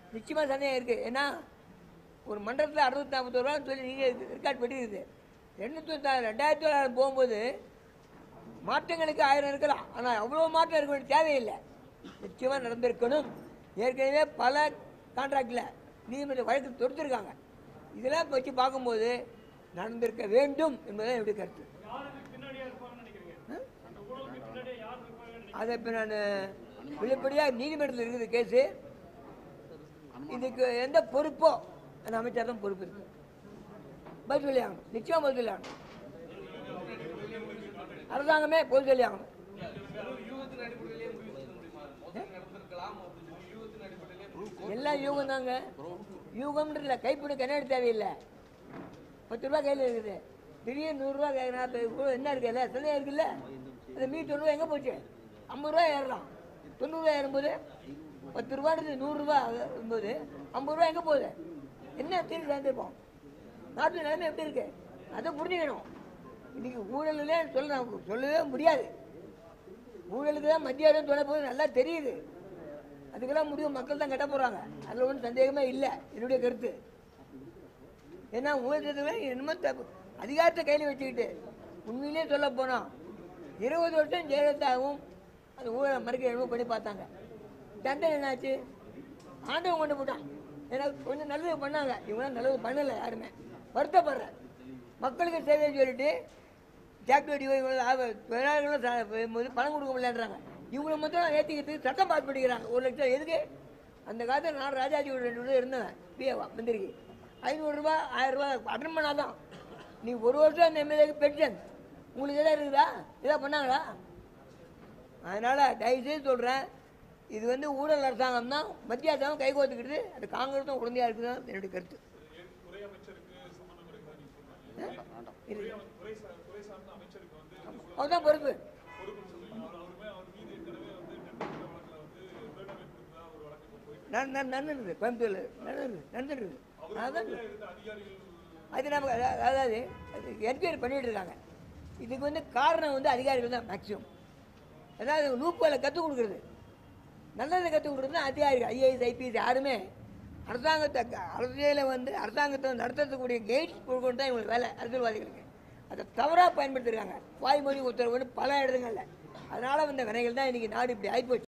நிச்சயமாக சந்தேகம் இருக்குது ஏன்னா ஒரு மண்டலத்தில் அறுநூத்தி நாற்பத்தோரு ரூபான்னு சொல்லி நீங்கள் ரெக்கார்ட் பண்ணியிருக்குது எண்ணூற்றி ரெண்டாயிரத்தி தொள்ளாயிரம் போகும்போது மாற்றங்களுக்கு ஆயிரம் இருக்கலாம் ஆனால் அவ்வளோ மாற்றம் இருக்க வேண்டிய தேவையில்லை நிச்சயமாக நடந்திருக்கணும் ஏற்கனவே பல கான்ட்ராக்டில் நீதிமன்ற வழக்கு தொடுத்திருக்காங்க இதெல்லாம் வச்சு பார்க்கும்போது நடந்திருக்க வேண்டும் என்பதை என்னுடைய கருத்து அதை இப்போ நான் வெளிப்படையாக நீதிமன்றத்தில் இருக்குது கேஸு இதுக்கு எந்த பொறுப்போ அந்த அமைச்சர் தான் பொறுப்பு இருக்கு பதில் சொல்லி ஆகணும் நிச்சயமாக பதில் சொல்லி ஆகணும் அரசாங்கமே பதில் சொல்லி ஆகணும் எல்லாம் யூகம் தாங்க யூகம்ன்றது இல்லை கைப்பிடி கண்ணாடி தேவையில்லை பத்து ரூபா கையில் இருக்குது திடீர்னு நூறுரூவா கேட்குறா என்ன இருக்குல்ல சிலையா இருக்குல்ல அந்த மீ தொண்ணூறுவா எங்கே போச்சு ஐம்பது ரூபா ஏறலாம் தொண்ணூறுரூவா ஏறும்போது பத்து ரூபான்றது நூறுரூவா இருக்கும்போது ஐம்பது ரூபா எங்கே போகுது என்ன தீர்வு சேர்ந்துருப்போம் நாட்டு நிலைமை எப்படி இருக்கு அதை புரிஞ்சுக்கணும் இன்னைக்கு ஊழலே சொல்ல சொல்லவே முடியாது ஊழலுக்கு தான் மத்திய அரசு துணை போது நல்லா தெரியுது அதுக்கெல்லாம் முடிவு மக்கள் தான் கட்ட போகிறாங்க அதில் ஒன்றும் சந்தேகமே இல்லை என்னுடைய கருத்து ஏன்னா ஊழல் என்னமோ தப்பு அதிகாரத்தை கையில் வச்சுக்கிட்டு உண்மையிலே சொல்ல போனோம் இருபது வருஷம் ஜெயலலிதாவும் அந்த ஊழலை மறுக்க என்னமோ பண்ணி பார்த்தாங்க தண்டனை என்னாச்சு ஆண்டவன் கொண்டு போட்டான் ஏன்னா கொஞ்சம் நல்லது பண்ணாங்க இவங்களாம் நல்லது பண்ணலை யாருமே வருத்தப்படுறேன் மக்களுக்கு சேவை சொல்லிட்டு ஜாக்டோடி தொழிலாளர்களும் ச- போது பணம் கொடுக்க முடியலன்றாங்க இவங்களை மட்டும் ஏற்றிக்கிறதுக்கு சட்டம் பாஸ் பண்ணிக்கிறாங்க ஒரு லட்சம் எதுக்கு அந்த காலத்தில் நான் ராஜாஜியோட ரெண்டு வருஷம் இருந்தேன் பிஏவா மந்திரிக்கு ஐநூறுரூவா ஆயிரரூபா அட்டன் பண்ணாதான் நீ ஒரு வருஷம் அந்த எம்எல்ஏக்கு பென்ஷன் உங்களுக்கு எதாவது இருக்குதா எதாவது பண்ணாங்களா அதனால் தயவுசெய்து சொல்கிறேன் இது வந்து ஊழல் அரசாங்கம் தான் மத்திய அரசாங்கம் கை கோத்துக்கிட்டு அது காங்கிரஸும் உடந்தையாக இருக்குது தான் என்னுடைய கருத்து இருக்கு. அவர்தான் பொறுப்பு நட- நட- நடந்துருது கோயம்புத்தூர்ல நடந்துருது நடந்துருது அதான் அது நமக்கு அதா- அதாவது என்கொயரி பண்ணிட்டு இருக்காங்க இதுக்கு வந்து காரணம் வந்து அதிகாரிகள் தான் மேக்சிமம் அதாவது லூப்பில் கற்றுக் கொடுக்குறது நல்லதை கற்றுக் கொடுக்குறது அதிகாரிகள் ஐஏஎஸ் ஐபிஎஸ் யாருமே அரசாங்கத்தை அரசியலை வந்து அரசாங்கத்தை நடத்தக்கூடிய கைட்ஸ் கொடுக்கணும் தான் இவங்களுக்கு வேலை அரசியல்வாதிகளுக்கு அதை தவறாக பயன்படுத்திருக்காங்க வாய்மொழி உத்தரவுன்னு பல இடங்கள்ல அதனால வந்த வினைகள் தான் இன்னைக்கு நாடு இப்படி ஆகிப்போச்சு